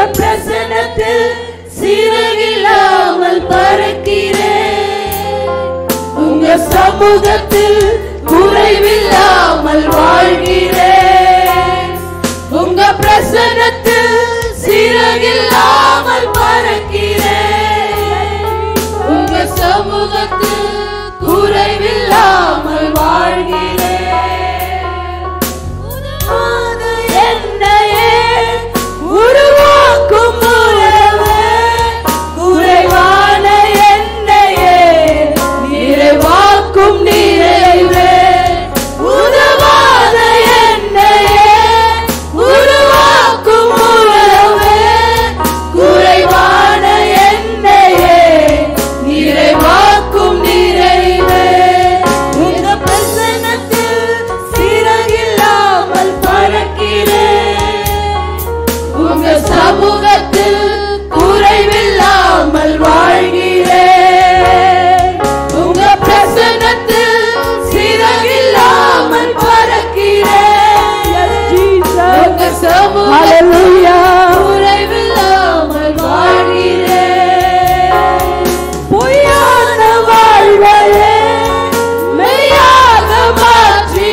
பிரசனத்தில் சீரகில்லாமல் பறக்கிறேன் உங்க சமூகத்தில் குறைவில்லாமல் வாழ்கிறேன் உங்க பிரசனத்தில் சீரகில்லாமல் பறக்கிறேன் உங்க சமூகத்தில் குறைவில்லாமல் வாழ்கிறேன் உருவான என்னையே உருவாக்கும் உறவே குறைவான என்னையே நிறைவாக்கும் நிறைவே உதவாத என்னையே உருவாக்கும் உறவே குறைவான என்னையே நிறைவாக்கும் நிறைவே உங்க பிரசன்னத்தில் சிறகில்லாமல் பறக்கிறேன் உங்க சமூகத்தில் குறைவில்லாமல் வாழ்கிறேன் உங்க பிரசன்னத்தில் சிறகில்லாமல் பறக்கிறேன் உங்க சமூகத்தில் குறைவில்லாமல் வாழ்கிறேன் பொய்யான வாழ்வையே மெய்யாக மாற்றி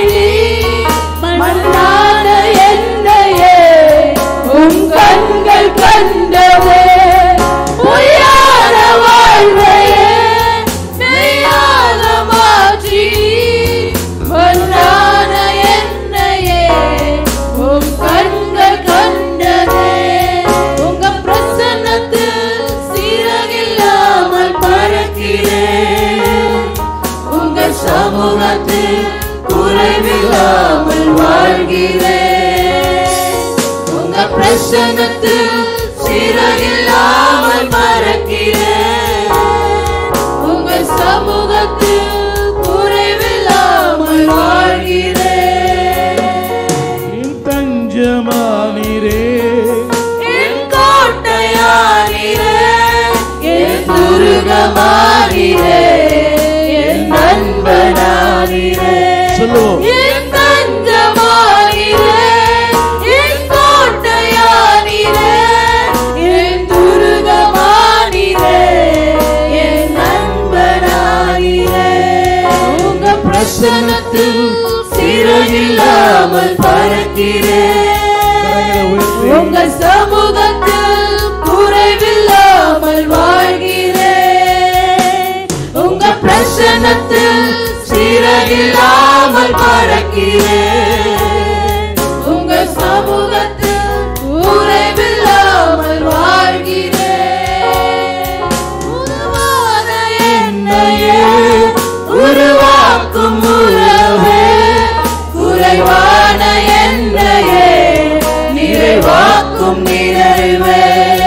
மண்ணான என்னையே உன் கண்கள் கண்டதே பொய்யான வாழ்வையே மெய்யாக மாற்றி மண்ணான என்னையே உன் கண்கள் கண்டதே உங்க பிரசன்னத்தில் சீரகில்லாமல் பறக்கிறேன் உங்க சமூகத்தில் குறைவில்லாமல் வாழ்கிறேன் உங்க பிரசன்னத்தில் சிறகில்லாமல் பறக்கிறேன் உங்க சமூகத்தில் குறைவில்லாமல் வாழ்கிறேன் என் தஞ்சமானீரே என் கோட்டையானீரே என் துருகமானீரே என் நண்பனானீரே சொல்லுவோம் என் தஞ்சமானீரே என் கோட்டையானீரே என் துருகமானீரே என் நண்பனானீரே உங்க பிரசனத்தில் சிறகில்லாமல் பறக்கிறேன் உங்க சமூகத்தில் குறைவில்லாமல் வாழ்கிறேன் உங்க பிரசனத்தில் சிறகில்லாமல் பறக்கிறேன் உங்க சமூகத்தில் குறைவில்லாமல் வாழ்கிறேன் உருவான என்னையே உருவாக்கும் உறவே குறைவான என்னையே நிறைவாக்கும் நிறைவே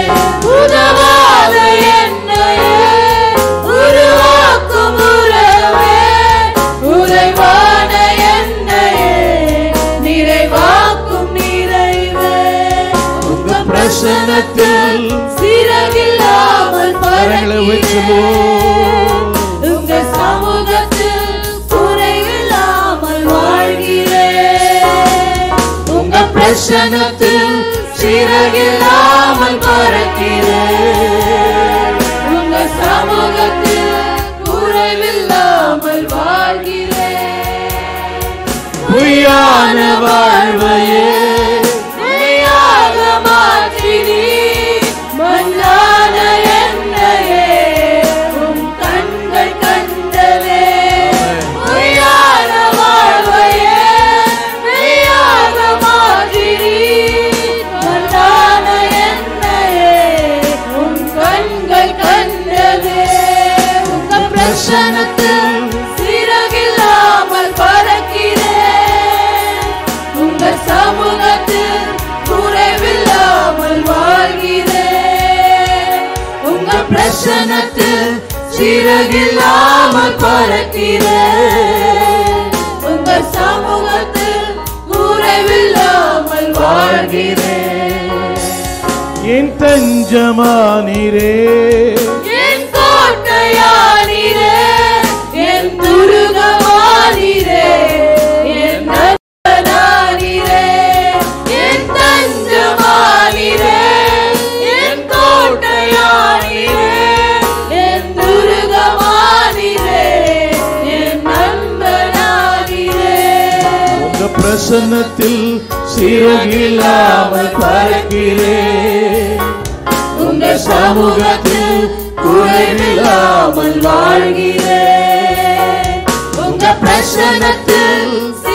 உதவாத என்னையே உருவாக்கும் உறவே குறைவான என்னையே நிறைவாக்கும் நிறைவே உங்க பிரசனத்தில் சிறகில்லாமல் கரங்களை பறக்கிறேன் உங்க சமூகத்தில் குறைவில்லாமல் வாழ்கிறேன் உங்க பிரசனத்தில் சிறகில்லாமல் பறக்கிறேன் உங்க சமூகத்தில் குறைவில்லாமல் வாழ்கிறேன் பொய்யான வாழ்வையே மெய்யாக மாற்றினீ மண்ணான என்னையே உம் கண்கள் கண்டதே பொய்யான வாழ்வையே மெய்யாக மாற்றினீ மண்ணான என்னையே உம் கண்கள் கண்டதே உங்க பிரசனத்தில் சிறகில்லாமல் பறக்கிறேன் உங்க சமூகத்தில் குறைவில்லாமல் வாழ்கிறேன் உங்க பிரசனத்தில் சிறகில்லாமல் பறக்கிறேன் உங்க சமூகத்தில் குறைவில்லாமல் வாழ்கிறேன் என் தஞ்சமானீரே என் கோட்டையானீரே என் துருகமானீரே என் நண்பனானீரே என் தஞ்சமானீரே பிரசன்னத்தில் சிறகில்லாமல் பறக்கிறேன் உங்க சமூகத்தில் குறைவில்லாமல் வாழ்கிறேன் உங்க பிரசனத்தில்